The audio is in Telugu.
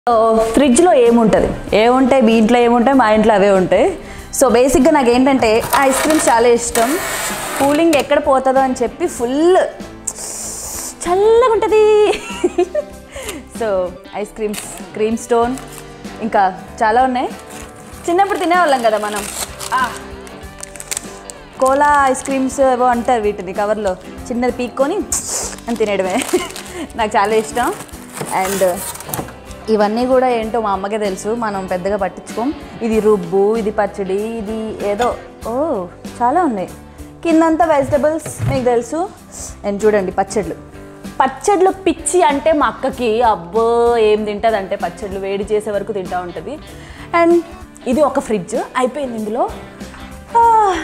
సో ఫ్రిడ్జ్లో ఏముంటుంది ఏముంటాయి మీ ఇంట్లో ఏముంటాయి మా ఇంట్లో అవే ఉంటాయి సో బేసిక్గా నాకు ఏంటంటే ఐస్ క్రీమ్స్ చాలా ఇష్టం కూలింగ్ ఎక్కడ పోతుందో అని చెప్పి ఫుల్ చల్లగా ఉంటుంది so ice creams cream stone ఇంకా చాలా ఉన్నాయి చిన్నప్పుడు తినేవాళ్ళం కదా మనం ఆ, కోలా ఐస్ క్రీమ్స్ ఏవో అంటారు వీటిని కవర్లో చిన్నది పీక్కొని అని తినేయడమే నాకు చాలా ఇష్టం అండ్ ఇవన్నీ కూడా ఏంటో మా అమ్మకే తెలుసు మనం పెద్దగా పట్టించుకోం ఇది రుబ్బు ఇది పచ్చడి ఇది ఏదో ఓ చాలా ఉన్నాయి కిందంతా వెజిటబుల్స్ మీకు తెలుసు అండ్ చూడండి పచ్చళ్ళు పచ్చళ్ళు పిచ్చి అంటే మా అక్కకి అబ్బో ఏం తింటుంది అంటే పచ్చళ్ళు వేడి చేసే వరకు తింటూ ఉంటుంది అండ్ ఇది ఒక ఫ్రిడ్జ్ అయిపోయింది ఇందులో ఆ,